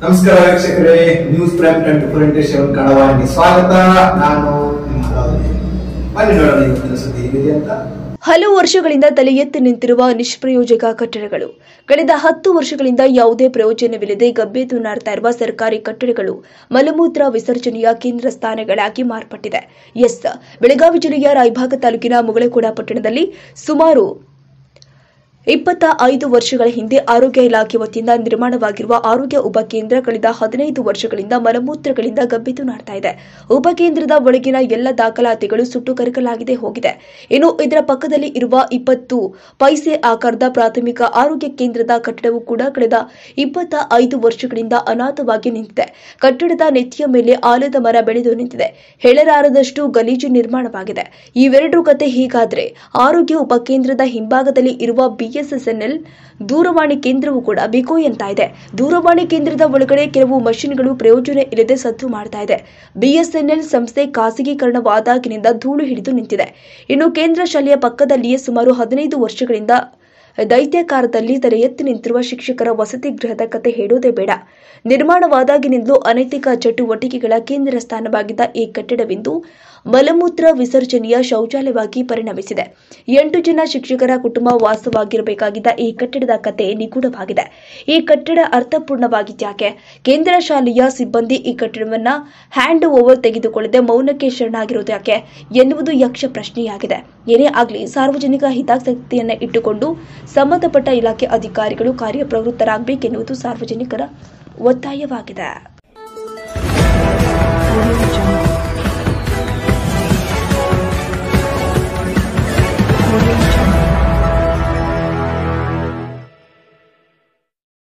ನಮಸ್ಕಾರ ವೀಕ್ಷಕರೇ news prime twenty four into seven ಕನ್ನಡವಾಗಿ ಸ್ವಾಗತ ನಾನು ನಿಮ್ಮ ಹಲಾವಲಿ. ಬನ್ನಿ ನೋಡೋಣ ಇವತ್ತಿನ ಸುದ್ದಿ ಏನಿದೆ ಅಂತ ಹಲವು ವರ್ಷಗಳಿಂದ ತಲೆ ಎತ್ತಿ ನಿಂತಿರುವ ನಿಷ್ಪ್ರಯೋಜಕ ಕಟ್ಟಡಗಳು ಕಳೆದ ಹತ್ತು ವರ್ಷಗಳಿಂದ ಯಾವುದೇ ಪ್ರಯೋಜನವಿಲ್ಲದೆ ಗಬ್ಬೆದ್ದು ನಾಡ್ತಾ ಇರುವ ಸರ್ಕಾರಿ ಕಟ್ಟಡಗಳು ಮಲಮೂತ್ರ ವಿಸರ್ಜನೆಯ ಕೇಂದ್ರ ಸ್ಥಾನಗಳಾಗಿ ಮಾರ್ಪಟ್ಟಿದೆ ಎಸ್ ಬೆಳಗಾವಿ ಜಿಲ್ಲೆಯ ರಾಯಭಾಗ ತಾಲೂಕಿನ ಮುಗಳಕೋಡ ಪಟ್ಟಣದಲ್ಲಿ ಸುಮಾರು ಇಪ್ಪತ್ತ ಐದು ವರ್ಷಗಳ ಹಿಂದೆ ಆರೋಗ್ಯ ಇಲಾಖೆ ವತಿಯಿಂದ ನಿರ್ಮಾಣವಾಗಿರುವ ಆರೋಗ್ಯ ಉಪಕೇಂದ್ರ ಕಳೆದ ಹದಿನೈದು ವರ್ಷಗಳಿಂದ ಮಲಮೂತ್ರಗಳಿಂದ ಗಬ್ಬಿದ್ದು ನಾಡ್ತಾ ಇದೆ ಉಪಕೇಂದ್ರದ ಒಳಗಿನ ಎಲ್ಲ ದಾಖಲಾತಿಗಳು ಸುಟ್ಟು ಕರಕಲಾಗಿದೆ ಹೋಗಿದೆ ಇನ್ನು ಇದರ ಪಕ್ಕದಲ್ಲಿ ಇರುವ ಇಪ್ಪತ್ತು ಪೈಸೆ ಆಕಾರದ ಪ್ರಾಥಮಿಕ ಆರೋಗ್ಯ ಕೇಂದ್ರದ ಕಟ್ಟಡವು ಕೂಡ ಕಳೆದ ಇಪ್ಪತ್ತ ಐದು ವರ್ಷಗಳಿಂದ ಅನಾಥವಾಗಿ ನಿಂತಿದೆ ಕಟ್ಟಡದ ನೆತ್ತಿಯ ಮೇಲೆ ಆಲದ ಮರ ಬೆಳೆದು ನಿಂತಿದೆ ಹೇಳಲಾರದಷ್ಟು ಗಲೀಜು ನಿರ್ಮಾಣವಾಗಿದೆ ಇವೆರಡು ಕತೆ ಹೀಗಾದ್ರೆ ಆರೋಗ್ಯ ಉಪಕೇಂದ್ರದ ಹಿಂಭಾಗದಲ್ಲಿ ಇರುವ ಬಿಎಸ್ಎಸ್ಎನ್ಎಲ್ ದೂರವಾಣಿ ಕೇಂದ್ರವು ಕೂಡ ಬಿಕೋ ಎಂತ ಇದೆ ದೂರವಾಣಿ ಕೇಂದ್ರದ ಒಳಗಡೆ ಕೆಲವು ಮಷಿನ್ಗಳು ಪ್ರಯೋಜನ ಇಲ್ಲದೆ ಸದ್ದು ಮಾಡ್ತಾ ಇದೆ ಬಿಎಸ್ಎನ್ಎಲ್ ಸಂಸ್ಥೆ ಖಾಸಗೀಕರಣವಾದಾಗಿನಿಂದ ಧೂಳು ಹಿಡಿದು ನಿಂತಿದೆ ಇನ್ನು ಕೇಂದ್ರ ಶಾಲೆಯ ಪಕ್ಕದಲ್ಲಿಯೇ ಸುಮಾರು ಹದಿನೈದು ವರ್ಷಗಳಿಂದ ದೈತ್ಯಾಕಾರದಲ್ಲಿ ತಲೆ ಎತ್ತಿ ನಿಂತಿರುವ ಶಿಕ್ಷಕರ ವಸತಿ ಗೃಹದ ಕತೆ ಹೇಳೋದೇ ಬೇಡ ನಿರ್ಮಾಣವಾದಾಗಿನಿಂದಲೂ ಅನೈತಿಕ ಚಟುವಟಿಕೆಗಳ ಕೇಂದ್ರ ಸ್ಥಾನವಾಗಿದ್ದ ಈ ಕಟ್ಟಡವಿಂದು ಮಲಮೂತ್ರ ವಿಸರ್ಜನೆಯ ಶೌಚಾಲಯವಾಗಿ ಪರಿಣಮಿಸಿದೆ ಎಂಟು ಜನ ಶಿಕ್ಷಕರ ಕುಟುಂಬ ವಾಸವಾಗಿರಬೇಕಾಗಿದ್ದ ಈ ಕಟ್ಟಡದ ಕತೆ ನಿಗೂಢವಾಗಿದೆ ಈ ಕಟ್ಟಡ ಅರ್ಥಪೂರ್ಣವಾಗಿದ್ಯಾಕೆ ಕೇಂದ್ರ ಶಾಲೆಯ ಸಿಬ್ಬಂದಿ ಈ ಕಟ್ಟಡವನ್ನ ಹ್ಯಾಂಡ್ ಓವರ್ ತೆಗೆದುಕೊಳ್ಳದೆ ಮೌನಕ್ಕೆ ಶರಣಾಗಿರೋದು ಯಾಕೆ ಎನ್ನುವುದು ಯಕ್ಷ ಪ್ರಶ್ನೆಯಾಗಿದೆ ಏನೇ ಆಗಲಿ ಸಾರ್ವಜನಿಕ ಹಿತಾಸಕ್ತಿಯನ್ನ ಇಟ್ಟುಕೊಂಡು ಸಂಬಂಧಪಟ್ಟ ಇಲಾಖೆ ಅಧಿಕಾರಿಗಳು ಕಾರ್ಯಪ್ರವೃತ್ತರಾಗಬೇಕೆನ್ನುವುದು ಸಾರ್ವಜನಿಕರ ಒತ್ತಾಯವಾಗಿದೆ